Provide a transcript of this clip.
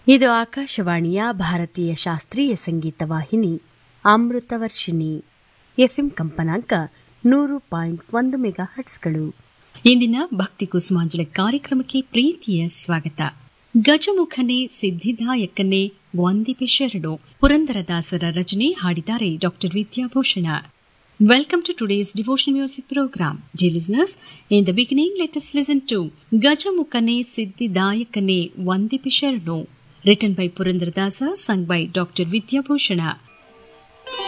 ಇದು ಆಕಾಶವಾಣಿಯ ಭಾರತೀಯ ಶಾಸ್ತ್ರೀಯ ಸಂಗೀತ ವಾಹಿನಿ ಅಮೃತವರ್ಷಿಣಿ ಎಫ್ಎಂ ಕಂಪನಾಂಕ ನೂರು ಪಾಯಿಂಟ್ ಒಂದು ಮೆಗಾ ಹಟ್ಸ್ಗಳು ಇಂದಿನ ಭಕ್ತಿ ಕುಸುಮಾಂಜಲಿ ಕಾರ್ಯಕ್ರಮಕ್ಕೆ ಪ್ರೀತಿಯ ಸ್ವಾಗತ ಗಜಮುಖನೇ ಸಿದ್ಧಿದಾಯಕನೇ ವಂದಿಪೆ ಶರಣು ಪುರಂದರದಾಸರ ರಚನೆ ಹಾಡಿದ್ದಾರೆ doctor Vidyabhushana Welcome to today's devotional music program. Dear listeners, in the beginning, let us listen to Gajamukane Siddhidayakane Vandipi Sharno, written by Purandradasa, sung by Dr. Vidya Bhushana.